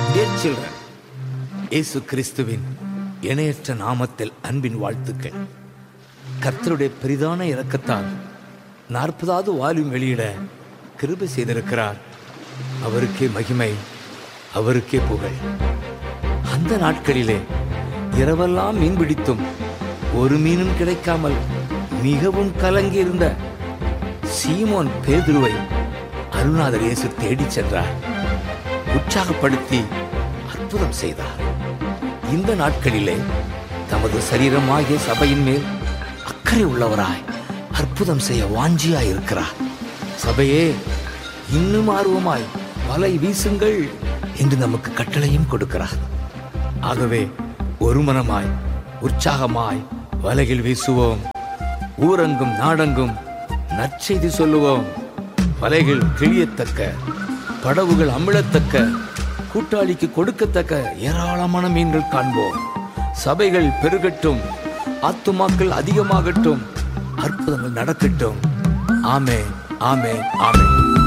Dear children, இயேசு கிறிஸ்துவின் இணையற்ற நாமத்தில் அன்பின் வாழ்த்துக்கள் கர்த்தருடைய பெரிதான இரக்கத்தால் நாற்பதாவது வால்யூம் வெளியிட கிருபை செய்திருக்கிறார் அவருக்கே மகிமை அவருக்கே புகழ் அந்த நாட்களிலே இரவெல்லாம் மீன் பிடித்தும் ஒரு மீனும் கிடைக்காமல் மிகவும் கலங்கியிருந்த சீமோன் பேதுருவை அருணாதர் இயேசு தேடிச் சென்றார் உற்சாகப்படுத்தி அற்புதம் செய்தார் இந்த நாட்களிலே தமது சரீரமாகிய சபையின் மேல் அக்கறை உள்ளவராய் அற்புதம் செய்ய வாஞ்சியாய் இருக்கிறார் சபையே இன்னும் ஆர்வமாய் வலை வீசுங்கள் என்று நமக்கு கட்டளையும் கொடுக்கிறார் ஆகவே ஒரு மனமாய் உற்சாகமாய் வலையில் வீசுவோம் ஊரங்கும் நாடெங்கும் நற்செய்தி சொல்லுவோம் வலைகள் கிழியத்தக்க படவுகள் அமிழத்தக்க கூட்டாளிக்கு கொடுக்கத்தக்க ஏராளமான மீன்கள் காண்போம் சபைகள் பெருகட்டும் ஆத்துமாக்கள் அதிகமாகட்டும் அற்புதங்கள் நடக்கட்டும் ஆமே ஆமே ஆமே